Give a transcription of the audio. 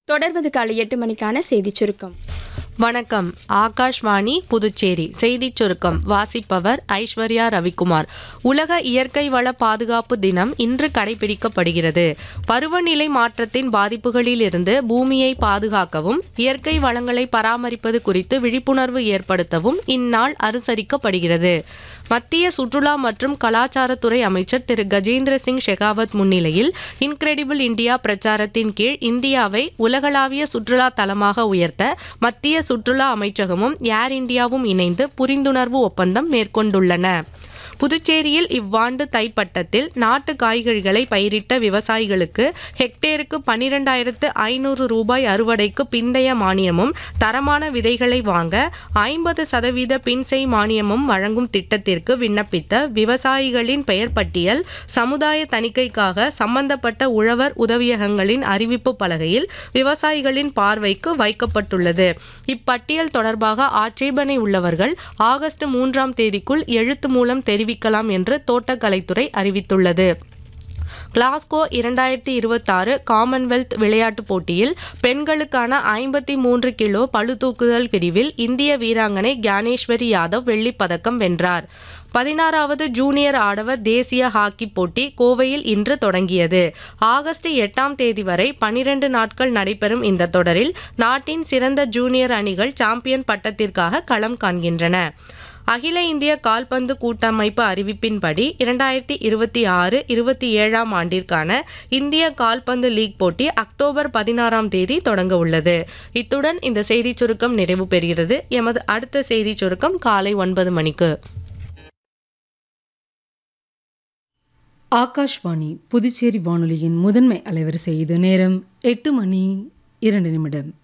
தொடர்வது காலை எட்டு மணிக்கான செய்திச் சுருக்கம் வணக்கம் ஆகாஷ்வாணி புதுச்சேரி செய்திச் சுருக்கம் வாசிப்பவர் ஐஸ்வர்யா ரவிக்குமார் உலக இயற்கை வள பாதுகாப்பு தினம் இன்று கடைபிடிக்கப்படுகிறது பருவநிலை மாற்றத்தின் பாதிப்புகளிலிருந்து பூமியை பாதுகாக்கவும் இயற்கை வளங்களை பராமரிப்பது குறித்து விழிப்புணர்வு ஏற்படுத்தவும் இந்நாள் அனுசரிக்கப்படுகிறது மத்திய சுற்றுலா மற்றும் கலாச்சாரத்துறை அமைச்சர் திரு கஜேந்திர சிங் ஷெகாவத் முன்னிலையில் இன்கிரெடிபிள் இந்தியா பிரச்சாரத்தின் கீழ் இந்தியாவை உலகளாவிய சுற்றுலா தலமாக உயர்த்த மத்திய சுற்றுலா அமைச்சகமும் ஏர் இந்தியாவும் இணைந்து புரிந்துணர்வு ஒப்பந்தம் மேற்கொண்டுள்ளன புதுச்சேரியில் இவ்வாண்டு தைப்பட்டத்தில் நாட்டு காய்கறிகளை பயிரிட்ட விவசாயிகளுக்கு ஹெக்டேருக்கு பன்னிரெண்டாயிரத்து ஐநூறு ரூபாய் அறுவடைக்கு பிந்தைய மானியமும் தரமான விதைகளை வாங்க ஐம்பது சதவீத பின்செய் மானியமும் வழங்கும் திட்டத்திற்கு விண்ணப்பித்த விவசாயிகளின் பெயர் பட்டியல் சமுதாய தணிக்கைக்காக சம்பந்தப்பட்ட உழவர் உதவியகங்களின் அறிவிப்பு பலகையில் விவசாயிகளின் பார்வைக்கு வைக்கப்பட்டுள்ளது இப்பட்டியல் தொடர்பாக ஆட்சேபனை உள்ளவர்கள் ஆகஸ்ட் மூன்றாம் தேதிக்குள் எழுத்து மூலம் தெரிவிக்கலாம் என்று தோட்டக்கலைத்துறை அறிவித்துள்ளது கிளாஸ்கோ இரண்டாயிரத்தி இருபத்தாறு காமன்வெல்த் விளையாட்டுப் போட்டியில் பெண்களுக்கான ஐம்பத்தி மூன்று கிலோ பளுதூக்குதல் பிரிவில் இந்திய வீராங்கனை கியானேஸ்வரி யாதவ் வெள்ளிப் பதக்கம் வென்றார் பதினாறாவது ஜூனியர் ஆடவர் தேசிய ஹாக்கி போட்டி கோவையில் இன்று தொடங்கியது ஆகஸ்ட் எட்டாம் தேதி வரை பனிரெண்டு நாட்கள் நடைபெறும் இந்த தொடரில் நாட்டின் சிறந்த ஜூனியர் அணிகள் சாம்பியன் பட்டத்திற்காக களம் காண்கின்றன அகில இந்திய கால்பந்து கூட்டமைப்பு அறிவிப்பின்படி இரண்டாயிரத்தி இருபத்தி ஆறு இருபத்தி ஏழாம் ஆண்டிற்கான இந்திய கால்பந்து லீக் போட்டி அக்டோபர் பதினாறாம் தேதி தொடங்க உள்ளது இத்துடன் இந்த செய்திச் சுருக்கம் நிறைவு பெறுகிறது எமது அடுத்த செய்திச் சுருக்கம் காலை ஒன்பது மணிக்கு ஆகாஷ்வாணி புதுச்சேரி வானொலியின் முதன்மை அலைவரிசை இது நேரம் எட்டு மணி இரண்டு நிமிடம்